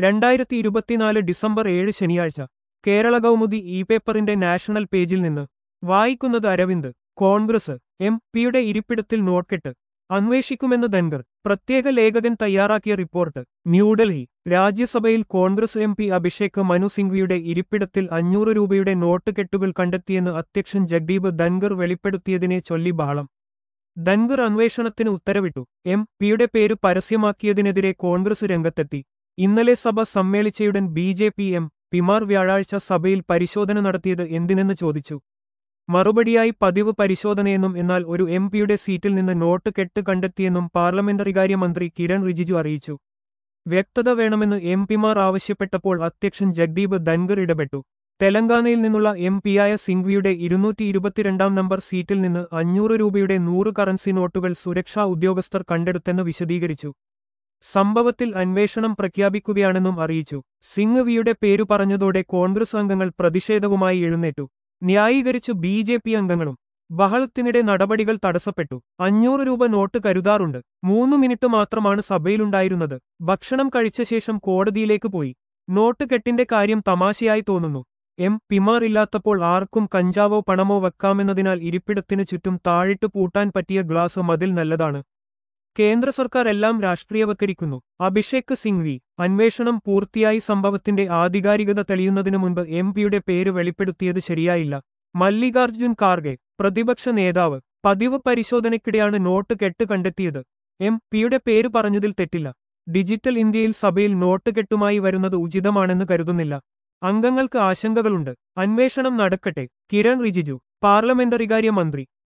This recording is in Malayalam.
രണ്ടായിരത്തി ഇരുപത്തിനാല് ഡിസംബർ ഏഴ് ശനിയാഴ്ച കേരള കൗമുദി ഇ പേപ്പറിന്റെ നാഷണൽ പേജിൽ നിന്ന് വായിക്കുന്നത് അരവിന്ദ് കോൺഗ്രസ് എം പിയുടെ ഇരിപ്പിടത്തിൽ നോട്ട്കെട്ട് അന്വേഷിക്കുമെന്ന് ധൻഗർ പ്രത്യേക ലേഖകൻ തയ്യാറാക്കിയ റിപ്പോർട്ട് ന്യൂഡൽഹി രാജ്യസഭയിൽ കോൺഗ്രസ് എം പി അഭിഷേക് മനു സിംഗ്വിയുടെ ഇരിപ്പിടത്തിൽ അഞ്ഞൂറ് രൂപയുടെ നോട്ട് കെട്ടുകൾ കണ്ടെത്തിയെന്ന് അധ്യക്ഷൻ ജഗ്ദീപ് ധൻഗർ വെളിപ്പെടുത്തിയതിനെ ചൊല്ലി ബഹളം ധൻഗർ അന്വേഷണത്തിന് ഉത്തരവിട്ടു എം പിയുടെ പേര് പരസ്യമാക്കിയതിനെതിരെ കോൺഗ്രസ് രംഗത്തെത്തി ഇന്നലെ സഭ സമ്മേളിച്ചയുടൻ ബി ജെ പി എം പിമാർ വ്യാഴാഴ്ച സഭയിൽ പരിശോധന നടത്തിയത് എന്തിനെന്ന് ചോദിച്ചു മറുപടിയായി പതിവ് പരിശോധനയെന്നും എന്നാൽ ഒരു എം പിയുടെ സീറ്റിൽ നിന്ന് നോട്ട് കെട്ട് കണ്ടെത്തിയെന്നും പാർലമെന്ററികാര്യ മന്ത്രി കിരൺ റിജിജു അറിയിച്ചു വ്യക്തത വേണമെന്ന് എം പിമാർ ആവശ്യപ്പെട്ടപ്പോൾ അധ്യക്ഷൻ ജഗ്ദീപ് ധൻഗർ ഇടപെട്ടു തെലങ്കാനയിൽ നിന്നുള്ള എം പിയായ സിംഗ്വിയുടെ ഇരുന്നൂറ്റി ഇരുപത്തിരണ്ടാം നമ്പർ സീറ്റിൽ നിന്ന് അഞ്ഞൂറ് രൂപയുടെ നൂറ് കറൻസി നോട്ടുകൾ സുരക്ഷാ ഉദ്യോഗസ്ഥർ കണ്ടെടുത്തെന്ന് വിശദീകരിച്ചു സംഭവത്തിൽ അന്വേഷണം പ്രഖ്യാപിക്കുകയാണെന്നും അറിയിച്ചു സിംഗ്വിയുടെ പേരു പറഞ്ഞതോടെ കോൺഗ്രസ് അംഗങ്ങൾ പ്രതിഷേധവുമായി എഴുന്നേറ്റു ന്യായീകരിച്ചു ബി ജെ പി അംഗങ്ങളും ബഹളത്തിനിടെ നടപടികൾ തടസ്സപ്പെട്ടു അഞ്ഞൂറ് രൂപ നോട്ട് കരുതാറുണ്ട് മൂന്നു മിനിറ്റ് മാത്രമാണ് സഭയിലുണ്ടായിരുന്നത് ഭക്ഷണം കഴിച്ച ശേഷം കോടതിയിലേക്ക് പോയി നോട്ട് കെട്ടിന്റെ കാര്യം തമാശയായി തോന്നുന്നു എം പിമാർ ഇല്ലാത്തപ്പോൾ ആർക്കും കഞ്ചാവോ പണമോ വെക്കാമെന്നതിനാൽ ഇരിപ്പിടത്തിനു ചുറ്റും താഴിട്ട് പൂട്ടാൻ പറ്റിയ ഗ്ലാസ് മതിൽ നല്ലതാണ് കേന്ദ്ര സർക്കാർ എല്ലാം രാഷ്ട്രീയവൽക്കരിക്കുന്നു അഭിഷേക് സിംഗ്വി അന്വേഷണം പൂർത്തിയായി സംഭവത്തിന്റെ ആധികാരികത തെളിയുന്നതിനു മുൻപ് എം പിയുടെ പേര് വെളിപ്പെടുത്തിയത് ശരിയായില്ല മല്ലികാർജുൻ ഖാർഗെ പ്രതിപക്ഷ നേതാവ് പതിവ് പരിശോധനയ്ക്കിടെയാണ് നോട്ട് കെട്ട് കണ്ടെത്തിയത് എം പിയുടെ പേര് പറഞ്ഞതിൽ തെറ്റില്ല ഡിജിറ്റൽ ഇന്ത്യയിൽ സഭയിൽ നോട്ട് കെട്ടുമായി വരുന്നത് ഉചിതമാണെന്ന് കരുതുന്നില്ല അംഗങ്ങൾക്ക് ആശങ്കകളുണ്ട് അന്വേഷണം നടക്കട്ടെ കിരൺ റിജിജു പാർലമെന്ററികാര്യ മന്ത്രി